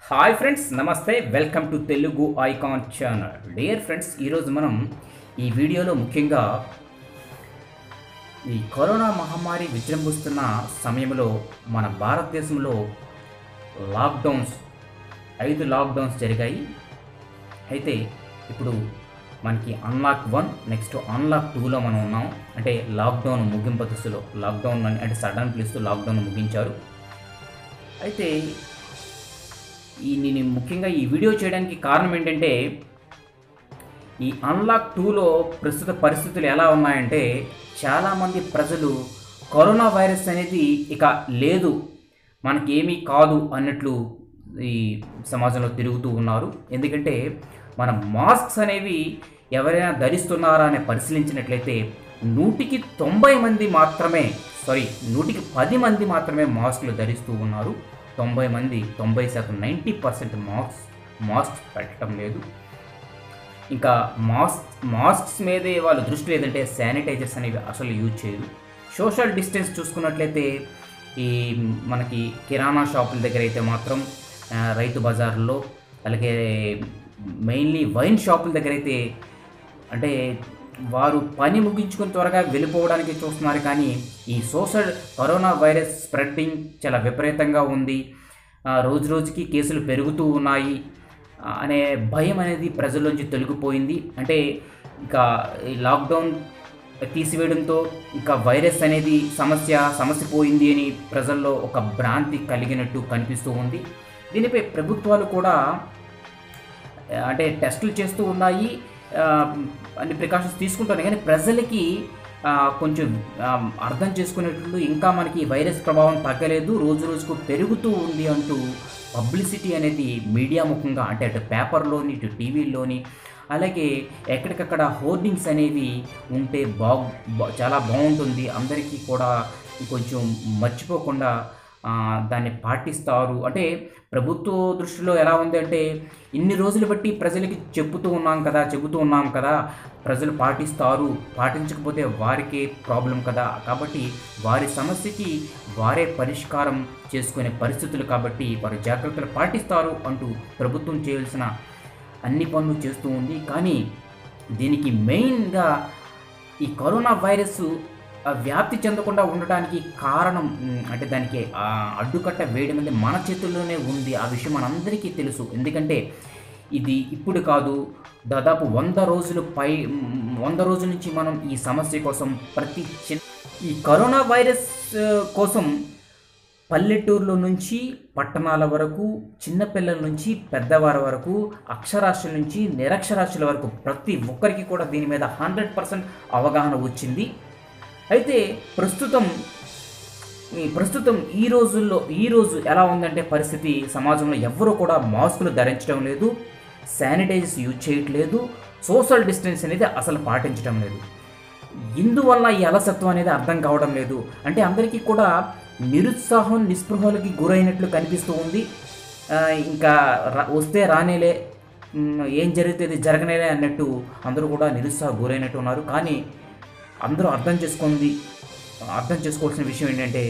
hi friends namaste welcome to Telugu icon channel dear friends ఈరోజు మనం ఈ వీడియోలో ముఖ్యంగా ఈ కరోనా మహమ్మారి విజృంభిస్తున్న సమయంలో మన భారతదేశంలో లాక్డౌన్స్ ఐదు లాక్డౌన్స్ జరిగాయి అయితే ఇప్పుడు మనకి అన్లాక్ వన్ నెక్స్ట్ అన్లాక్ టూలో మనం ఉన్నాం అంటే లాక్డౌన్ ముగింపు దశలో లాక్డౌన్ అని అంటే సడన్ ప్లేస్తో లాక్డౌన్ ముగించారు అయితే ఈ నేను ముఖ్యంగా ఈ వీడియో చేయడానికి కారణం ఏంటంటే ఈ అన్లాక్ టూలో ప్రస్తుత పరిస్థితులు ఎలా ఉన్నాయంటే చాలామంది ప్రజలు కరోనా వైరస్ అనేది ఇక లేదు మనకి ఏమీ కాదు అన్నట్లు ఈ సమాజంలో తిరుగుతూ ఉన్నారు ఎందుకంటే మన మాస్క్స్ అనేవి ఎవరైనా ధరిస్తున్నారా అని పరిశీలించినట్లయితే నూటికి తొంభై మంది మాత్రమే సారీ నూటికి పది మంది మాత్రమే మాస్కులు ధరిస్తూ ఉన్నారు తొంభై మంది తొంభై శాతం నైంటీ పర్సెంట్ మాస్క్ మాస్క్ పెట్టడం లేదు ఇంకా మాస్క్ మాస్క్స్ మీదే వాళ్ళు దృష్టి లేదంటే శానిటైజర్స్ అనేవి అసలు యూజ్ చేయరు సోషల్ డిస్టెన్స్ చూసుకున్నట్లయితే ఈ మనకి కిరాణా షాపుల దగ్గర అయితే మాత్రం ఆ, రైతు బజార్లో అలాగే మెయిన్లీ వైన్ షాపుల దగ్గర అయితే అంటే వారు పని ముగించుకుని త్వరగా వెళ్ళిపోవడానికి చూస్తున్నారు కానీ ఈ సోషల్ కరోనా వైరస్ స్ప్రెడ్డింగ్ చాలా విపరీతంగా ఉంది ఆ, రోజు రోజుకి కేసులు పెరుగుతూ ఉన్నాయి ఆ, అనే భయం అనేది ప్రజల్లోంచి తొలగిపోయింది అంటే ఇంకా ఈ లాక్డౌన్ తీసివేయడంతో ఇంకా వైరస్ అనేది సమస్య సమస్య పోయింది అని ప్రజల్లో ఒక భ్రాంతి కలిగినట్టు కనిపిస్తూ ఉంది దీనిపై ప్రభుత్వాలు కూడా అంటే టెస్టులు చేస్తూ ఉన్నాయి ఆ, అన్ని ప్రికాషన్స్ తీసుకుంటున్నాయి కానీ ప్రజలకి ఆ, కొంచెం ఆ, అర్థం చేసుకునేటట్లు ఇంకా మనకి ఈ వైరస్ ప్రభావం తగ్గలేదు రోజు రోజుకు పెరుగుతూ ఉంది అంటూ పబ్లిసిటీ అనేది మీడియా ముఖంగా అంటే అటు పేపర్లోని ఇటు టీవీల్లోని అలాగే ఎక్కడికక్కడ హోర్డింగ్స్ అనేవి ఉంటే బాగు బా- చాలా బాగుంటుంది అందరికీ కూడా కొంచెం మర్చిపోకుండా ఆ, దాన్ని పాటిస్తారు అంటే ప్రభుత్వ దృష్టిలో ఎలా ఉంది అంటే ఇన్ని రోజులు బట్టి ప్రజలకి చెబుతూ ఉన్నాం కదా చెబుతూ ఉన్నాం కదా ప్రజలు పాటిస్తారు పాటించకపోతే వారికే ప్రాబ్లం కదా కాబట్టి వారి సమస్యకి వారే పరిష్కారం చేసుకునే పరిస్థితులు కాబట్టి వారు జాగ్రత్తలు పాటిస్తారు అంటూ ప్రభుత్వం చేయాల్సిన అన్ని పనులు చేస్తూ ఉంది కానీ దీనికి మెయిన్గా ఈ కరోనా వైరస్ ఆ, వ్యాప్తి చెందకుండా ఉండటానికి కారణం ఉమ్, అంటే దానికి ఆ, అడ్డుకట్ట వేయడం అనేది మన చేతుల్లోనే ఉంది ఆ విషయం మనందరికీ తెలుసు ఎందుకంటే ఇది ఇప్పుడు కాదు దాదాపు వంద రోజులు పై ఉమ్, వంద రోజుల నుంచి మనం ఈ సమస్య కోసం ప్రతి చిన్న ఈ కరోనా వైరస్ ఆ, కోసం పల్లెటూరులో నుంచి పట్టణాల వరకు చిన్నపిల్లల నుంచి పెద్దవారి వరకు అక్షరాస్యుల నుంచి నిరక్షరాస్యుల వరకు ప్రతి ఒక్కరికి కూడా దీని మీద హండ్రెడ్ పర్సెంట్ అవగాహన వచ్చింది అయితే ప్రస్తుతం ఈ ప్రస్తుతం ఈ రోజుల్లో ఈ రోజు ఎలా ఉందంటే పరిస్థితి సమాజంలో ఎవ్వరూ కూడా మాస్కులు ధరించడం లేదు శానిటైజర్స్ యూజ్ చేయట్లేదు సోషల్ డిస్టెన్స్ అనేది అసలు పాటించడం లేదు ఇందువల్ల ఈ అలసత్వం అనేది అర్థం కావడం లేదు అంటే అందరికీ కూడా నిరుత్సాహం నిస్పృహలకి గురైనట్లు కనిపిస్తూ ఉంది ఆ, ఇంకా రా- వస్తే రానేలే మ్, ఏం జరిగితే ఇది జరగనేలే అన్నట్టు అందరూ కూడా నిరుత్సాహం గురైనట్టు ఉన్నారు కానీ అందరూ అర్థం చేసుకుంది అర్థం చేసుకోవాల్సిన విషయం ఏంటంటే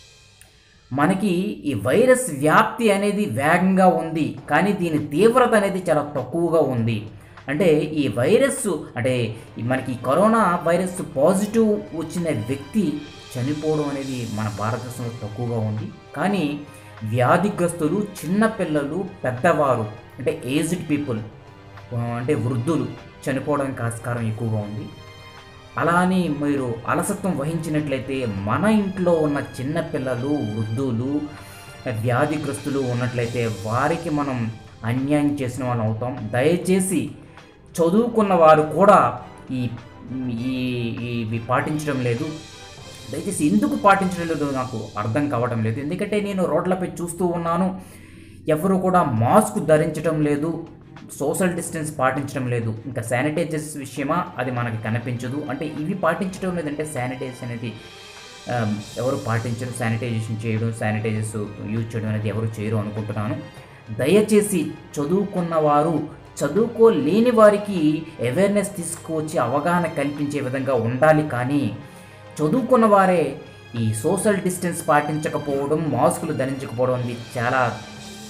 మనకి ఈ వైరస్ వ్యాప్తి అనేది వేగంగా ఉంది కానీ దీని తీవ్రత అనేది చాలా తక్కువగా ఉంది అంటే ఈ వైరస్ అంటే ఈ మనకి ఈ కరోనా వైరస్ పాజిటివ్ వచ్చిన వ్యక్తి చనిపోవడం అనేది మన భారతదేశంలో తక్కువగా ఉంది కానీ వ్యాధిగ్రస్తులు చిన్నపిల్లలు పెద్దవారు అంటే ఏజ్డ్ పీపుల్ అంటే వృద్ధులు చనిపోవడానికి ఆస్కారం ఎక్కువగా ఉంది అలా అని మీరు అలసత్వం వహించినట్లయితే మన ఇంట్లో ఉన్న చిన్న పిల్లలు వృద్ధులు వ్యాధిగ్రస్తులు ఉన్నట్లయితే వారికి మనం అన్యాయం చేసిన వాళ్ళం అవుతాం దయచేసి చదువుకున్న వారు కూడా ఈ ఈ ఇవి పాటించడం లేదు దయచేసి ఎందుకు పాటించడం లేదో నాకు అర్థం కావడం లేదు ఎందుకంటే నేను రోడ్లపై చూస్తూ ఉన్నాను ఎవరు కూడా మాస్క్ ధరించడం లేదు సోషల్ డిస్టెన్స్ పాటించడం లేదు ఇంకా శానిటైజర్స్ విషయమా అది మనకి కనిపించదు అంటే ఇవి పాటించడం లేదంటే శానిటైజర్స్ అనేది ఆ, ఎవరు పాటించరు శానిటైజేషన్ చేయడం శానిటైజర్స్ యూజ్ చేయడం అనేది ఎవరు చేయరు అనుకుంటున్నాను దయచేసి చదువుకున్న వారు చదువుకోలేని వారికి అవేర్నెస్ తీసుకువచ్చి అవగాహన కల్పించే విధంగా ఉండాలి కానీ చదువుకున్న వారే ఈ సోషల్ డిస్టెన్స్ పాటించకపోవడం మాస్కులు ధరించకపోవడం అనేది చాలా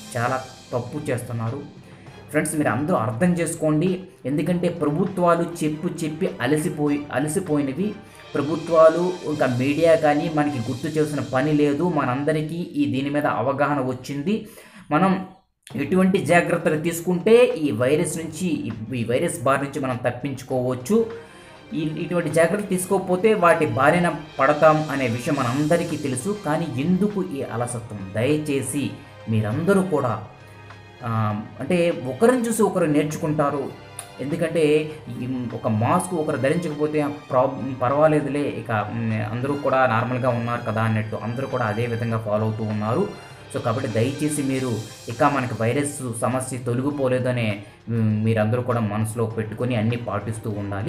చాలా తప్పు చేస్తున్నారు ఫ్రెండ్స్ మీరు అందరూ అర్థం చేసుకోండి ఎందుకంటే ప్రభుత్వాలు చెప్పు చెప్పి అలసిపోయి అలసిపోయినవి ప్రభుత్వాలు ఇంకా మీడియా కానీ మనకి గుర్తు చేసిన పని లేదు మనందరికీ ఈ దీని మీద అవగాహన వచ్చింది మనం ఎటువంటి జాగ్రత్తలు తీసుకుంటే ఈ వైరస్ నుంచి ఈ- ఈ వైరస్ బారి నుంచి మనం తప్పించుకోవచ్చు ఈ ఇటువంటి జాగ్రత్తలు తీసుకోకపోతే వాటి బారిన పడతాం అనే విషయం మనందరికీ తెలుసు కానీ ఎందుకు ఈ అలసత్వం దయచేసి మీరందరూ కూడా ఆ, అంటే ఒకరిని చూసి ఒకరు నేర్చుకుంటారు ఎందుకంటే ఈ ఒక మాస్క్ ఒకరు ధరించకపోతే ప్రాబ్ పర్వాలేదులే ఇక మ్, అందరూ కూడా నార్మల్గా ఉన్నారు కదా అన్నట్టు అందరూ కూడా అదే విధంగా ఫాలో అవుతూ ఉన్నారు సో కాబట్టి దయచేసి మీరు ఇక మనకి వైరస్ సమస్య తొలగిపోలేదనే మ్, మీరందరూ కూడా మనసులో పెట్టుకొని అన్నీ పాటిస్తూ ఉండాలి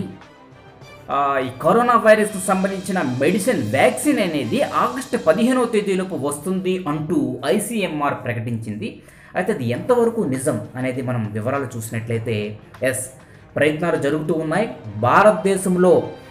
ఆ, ఈ కరోనా వైరస్కు సంబంధించిన మెడిసిన్ వ్యాక్సిన్ అనేది ఆగస్టు పదిహేనవ తేదీలోపు వస్తుంది అంటూ ఐసీఎంఆర్ ప్రకటించింది అయితే అది ఎంతవరకు నిజం అనేది మనం వివరాలు చూసినట్లయితే ఎస్ ప్రయత్నాలు జరుగుతూ ఉన్నాయి భారతదేశంలో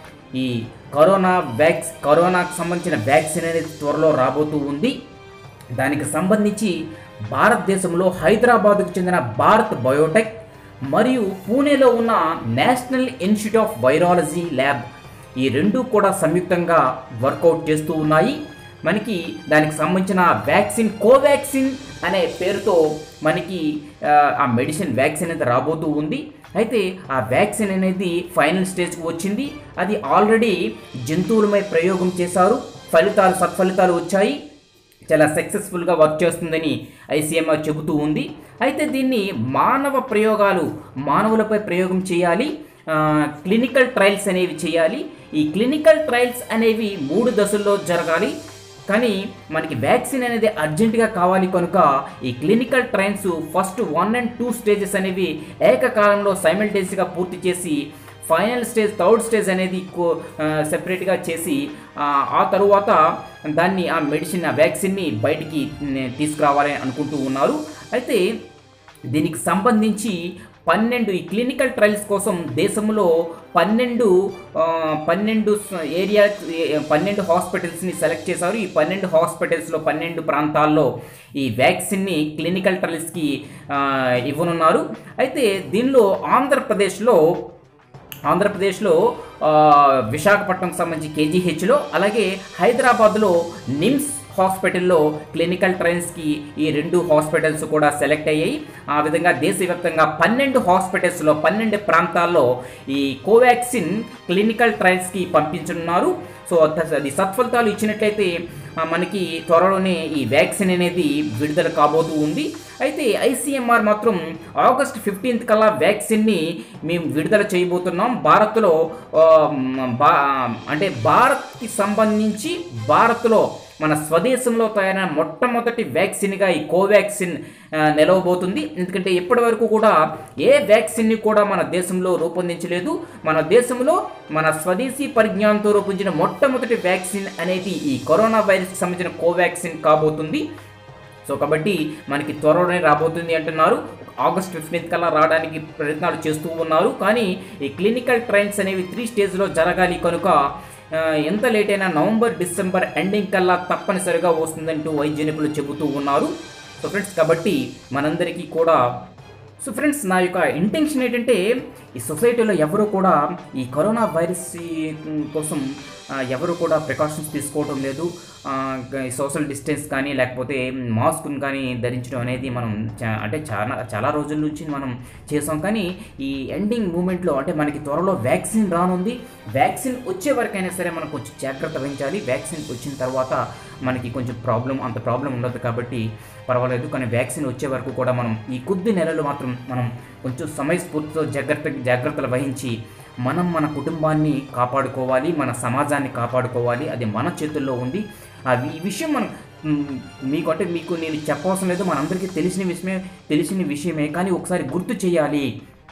ఈ కరోనా వ్యాక్స్ కరోనాకు సంబంధించిన వ్యాక్సిన్ అనేది త్వరలో రాబోతూ ఉంది దానికి సంబంధించి భారతదేశంలో హైదరాబాద్కు చెందిన భారత్ బయోటెక్ మరియు పూణేలో ఉన్న national institute of virology lab ఈ రెండు కూడా సంయుక్తంగా వర్కౌట్ చేస్తూ ఉన్నాయి మనకి దానికి సంబంధించిన వ్యాక్సిన్ కోవాక్సిన్ అనే పేరుతో మనకి ఆ, ఆ మెడిసిన్ వ్యాక్సిన్ అనేది రాబోతూ ఉంది అయితే ఆ వ్యాక్సిన్ అనేది ఫైనల్ స్టేజ్కి వచ్చింది అది ఆల్రెడీ జంతువులపై ప్రయోగం చేశారు ఫలితాలు సత్ఫలితాలు వచ్చాయి చాలా సక్సెస్ఫుల్గా వర్క్ చేస్తుందని ఐసీఎంఆర్ చెబుతూ ఉంది అయితే దీన్ని మానవ ప్రయోగాలు మానవులపై ప్రయోగం చేయాలి ఆ, క్లినికల్ ట్రయల్స్ అనేవి చేయాలి ఈ క్లినికల్ ట్రయల్స్ అనేవి మూడు దశల్లో జరగాలి కానీ మనకి వ్యాక్సిన్ అనేది అర్జెంటుగా కావాలి కనుక ఈ clinical trials first one and two stages అనేవి ఏకకాలంలో సైమల్టేనియస్గా పూర్తి చేసి ఫైనల్ స్టేజ్ థర్డ్ స్టేజ్ అనేది సెపరేట్గా చేసి ఆ, ఆ తరువాత దాన్ని ఆ మెడిసిన్ ఆ వ్యాక్సిన్ని బయటికి నే- తీసుకురావాలని అనుకుంటూ ఉన్నారు అయితే దీనికి సంబంధించి పన్నెండు ఈ క్లినికల్ ట్రయల్స్ కోసం దేశంలో పన్నెండు ఆ, పన్నెండు స- ఏరియా ఏ- పన్నెండు హాస్పిటల్స్ని సెలెక్ట్ చేశారు ఈ పన్నెండు హాస్పిటల్స్లో పన్నెండు ప్రాంతాల్లో ఈ వ్యాక్సిన్ని క్లినికల్ ట్రయల్స్కి ఆ, ఇవ్వనున్నారు అయితే దీనిలో ఆంధ్రప్రదేశ్లో ఆంధ్రప్రదేశ్లో ఆ, విశాఖపట్నంకి సంబంధించి కేజీహెచ్లో అలాగే హైదరాబాద్లో నిమ్స్ హాస్పిటల్లో క్లినికల్ ట్రయల్స్కి ఈ రెండు హాస్పిటల్స్ కూడా సెలెక్ట్ అయ్యాయి ఆ విధంగా దేశవ్యాప్తంగా పన్నెండు హాస్పిటల్స్లో పన్నెండు ప్రాంతాల్లో ఈ కోవాక్సిన్ క్లినికల్ ట్రయల్స్కి పంపించనున్నారు సో త- అది సత్ఫలితాలు ఇచ్చినట్లయితే ఆ, మనకి త్వరలోనే ఈ వ్యాక్సిన్ అనేది విడుదల కాబోతూ ఉంది అయితే ఐసీఎంఆర్ మాత్రం ఆగస్ట్ ఫిఫ్టీన్త్ కల్లా వ్యాక్సిన్ని మేము విడుదల చేయబోతున్నాం భారత్లో ఆ, మ్, బా అంటే భారత్కి సంబంధించి భారత్లో మన స్వదేశంలో తయారైన మొట్టమొదటి వ్యాక్సిన్గా ఈ కోవాక్సిన్ ఆ, నిలవబోతుంది ఎందుకంటే ఇప్పటి వరకు కూడా ఏ వ్యాక్సిన్ని కూడా మన దేశంలో రూపొందించలేదు మన దేశంలో మన స్వదేశీ పరిజ్ఞానంతో రూపొందించిన మొట్టమొదటి వ్యాక్సిన్ అనేది ఈ కరోనా వైరస్కి సంబంధించిన కోవాక్సిన్ కాబోతుంది సో కాబట్టి మనకి త్వరలోనే రాబోతుంది అంటున్నారు ఆగస్ట్ ఫిఫ్టీన్త్ కల్లా రావడానికి ప్రయత్నాలు చేస్తూ ఉన్నారు కానీ ఈ క్లినికల్ ట్రయల్స్ అనేవి త్రీ స్టేజ్లో జరగాలి కనుక ఆ, ఎంత లేట్ అయినా నవంబర్ డిసెంబర్ ఎండింగ్ కల్లా తప్పనిసరిగా వస్తుందంటూ వైద్య నిపుణులు చెబుతూ ఉన్నారు సో ఫ్రెండ్స్ కాబట్టి మనందరికీ కూడా సో ఫ్రెండ్స్ నా యొక్క ఇంటెన్షన్ ఏంటంటే ఈ సొసైటీలో ఎవరు కూడా ఈ కరోనా వైరస్ ఈ, కోసం ఆ, ఎవరు కూడా ప్రికాషన్స్ తీసుకోవడం లేదు ఆ, గ- ఈ సోషల్ డిస్టెన్స్ కానీ లేకపోతే మాస్క్ని కానీ ధరించడం అనేది మనం చా- అంటే చాలా చాలా రోజుల నుంచి మనం చేసాం కానీ ఈ ఎండింగ్ మూమెంట్లో అంటే మనకి త్వరలో వ్యాక్సిన్ రానుంది వ్యాక్సిన్ వచ్చే వరకైనా సరే మనం కొంచెం జాగ్రత్త వహించాలి వ్యాక్సిన్ వచ్చిన తర్వాత మనకి కొంచెం ప్రాబ్లం అంత ప్రాబ్లం ఉండదు కాబట్టి పర్వాలేదు కానీ వ్యాక్సిన్ వచ్చే వరకు కూడా మనం ఈ కొద్ది నెలలు మాత్రం మనం కొంచెం సమయస్ఫూర్తితో జాగ్రత్త జాగ్రత్తలు వహించి మనం మన కుటుంబాన్ని కాపాడుకోవాలి మన సమాజాన్ని కాపాడుకోవాలి అది మన చేతుల్లో ఉంది అది ఈ విషయం మనం మ్, మీకు అంటే మీకు నేను చెప్పవలసిన లేదు మనందరికీ తెలిసిన విషయమే తెలిసిన విషయమే కానీ ఒకసారి గుర్తు చేయాలి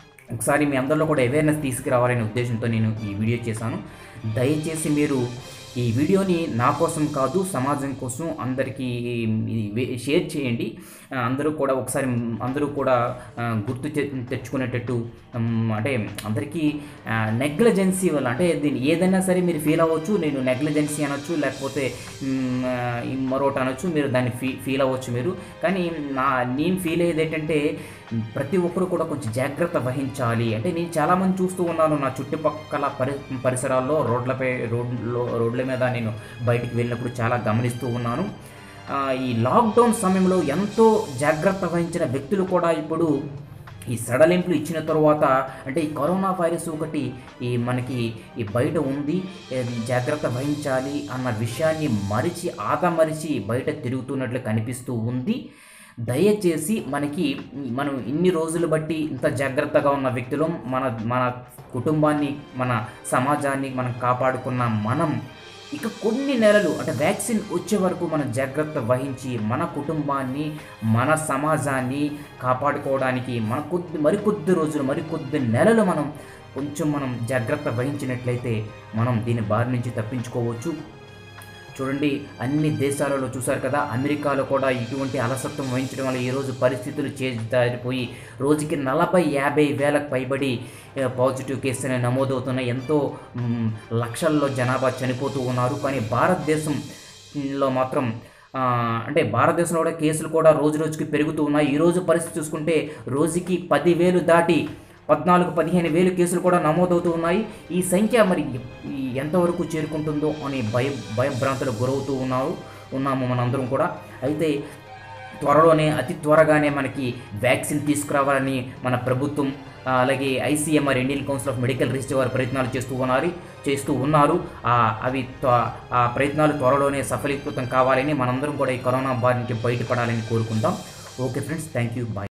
ఒకసారి మీ అందరిలో కూడా అవేర్నెస్ తీసుకురావాలనే ఉద్దేశంతో నేను ఈ వీడియో చేశాను దయచేసి మీరు ఈ వీడియోని నా కోసం కాదు సమాజం కోసం అందరికీ ఇది వే- షేర్ చేయండి ఆ, అందరూ కూడా ఒకసారి అందరూ కూడా ఆ, గుర్తు తె- తెచ్చుకునేటట్టు ఉమ్, అంటే అందరికీ నెగ్లజెన్సీ వల్ల అంటే దీన్ని ఏదైనా సరే మీరు ఫీల్ అవ్వచ్చు నేను నెగ్లజెన్సీ అనొచ్చు లేకపోతే ఉమ్, ఆ, ఈ మరొకటి అనొచ్చు మీరు దాన్ని ఫీ ఫీల్ అవ్వచ్చు మీరు కానీ నా నేను ఫీల్ అయ్యేది ఏంటంటే ప్రతి ఒక్కరు కూడా కొంచెం జాగ్రత్త వహించాలి అంటే నేను చాలామంది చూస్తూ ఉన్నాను నా చుట్టుపక్కల పరి పరిసరాల్లో రోడ్లపై రోడ్లో రోడ్ల మీద నేను బయటికి వెళ్ళినప్పుడు చాలా గమనిస్తూ ఉన్నాను ఆ, ఈ లాక్డౌన్ సమయంలో ఎంతో జాగ్రత్త వహించిన వ్యక్తులు కూడా ఇప్పుడు ఈ సడలింపులు ఇచ్చిన తర్వాత అంటే ఈ కరోనా వైరస్ ఒకటి ఈ మనకి ఈ బయట ఉంది ఏ, జాగ్రత్త వహించాలి అన్న విషయాన్ని మరిచి ఆదమరిచి బయట తిరుగుతున్నట్లు కనిపిస్తూ ఉంది దయచేసి మనకి మనం ఇన్ని రోజులు బట్టి ఇంత జాగ్రత్తగా ఉన్న వ్యక్తులు మన మన కుటుంబాన్ని మన సమాజాన్ని మనం కాపాడుకున్న మనం ఇక కొన్ని నెలలు అంటే వ్యాక్సిన్ వచ్చే వరకు మనం జాగ్రత్త వహించి మన కుటుంబాన్ని మన సమాజాన్ని కాపాడుకోవడానికి మన కొద్ది మరికొద్ది రోజులు మరికొద్ది నెలలు మనం కొంచెం మనం జాగ్రత్త వహించినట్లయితే మనం దీని బారి నుంచి తప్పించుకోవచ్చు చూడండి అన్ని దేశాలలో చూశారు కదా అమెరికాలో కూడా ఇటువంటి అలసత్వం వహించడం వల్ల ఈరోజు పరిస్థితులు చేజారిపోయి రోజుకి నలభై యాభై వేలకు పైబడి ఆ, పాజిటివ్ కేసులు నమోదవుతున్నాయి ఎంతో మ్, లక్షల్లో జనాభా చనిపోతూ ఉన్నారు కానీ భారతదేశంలో మాత్రం ఆ, అంటే భారతదేశంలో కూడా కేసులు కూడా రోజు రోజుకి పెరుగుతూ ఉన్నాయి ఈ రోజు పరిస్థితి చూసుకుంటే రోజుకి పదివేలు దాటి పద్నాలుగు పదిహేను వేలు కేసులు కూడా నమోదవుతూ ఉన్నాయి ఈ సంఖ్య మరి ఈ ఎంతవరకు చేరుకుంటుందో అని భయ భయభ్రాంతులకు గురవుతూ ఉన్నారు ఉన్నాము మనందరం కూడా అయితే త్వరలోనే అతి త్వరగానే మనకి వ్యాక్సిన్ తీసుకురావాలని మన ప్రభుత్వం ఆ, అలాగే ICMR Indian council of medical research వారు ప్రయత్నాలు చేస్తూ ఉన్నారు చేస్తూ ఉన్నారు ఆ, అవి త్వ- ఆ ప్రయత్నాలు త్వరలోనే సఫలీకృతం కావాలని మనందరం కూడా ఈ కరోనా బారి నుంచి బయటపడాలని కోరుకుందాం okay friends thank you bye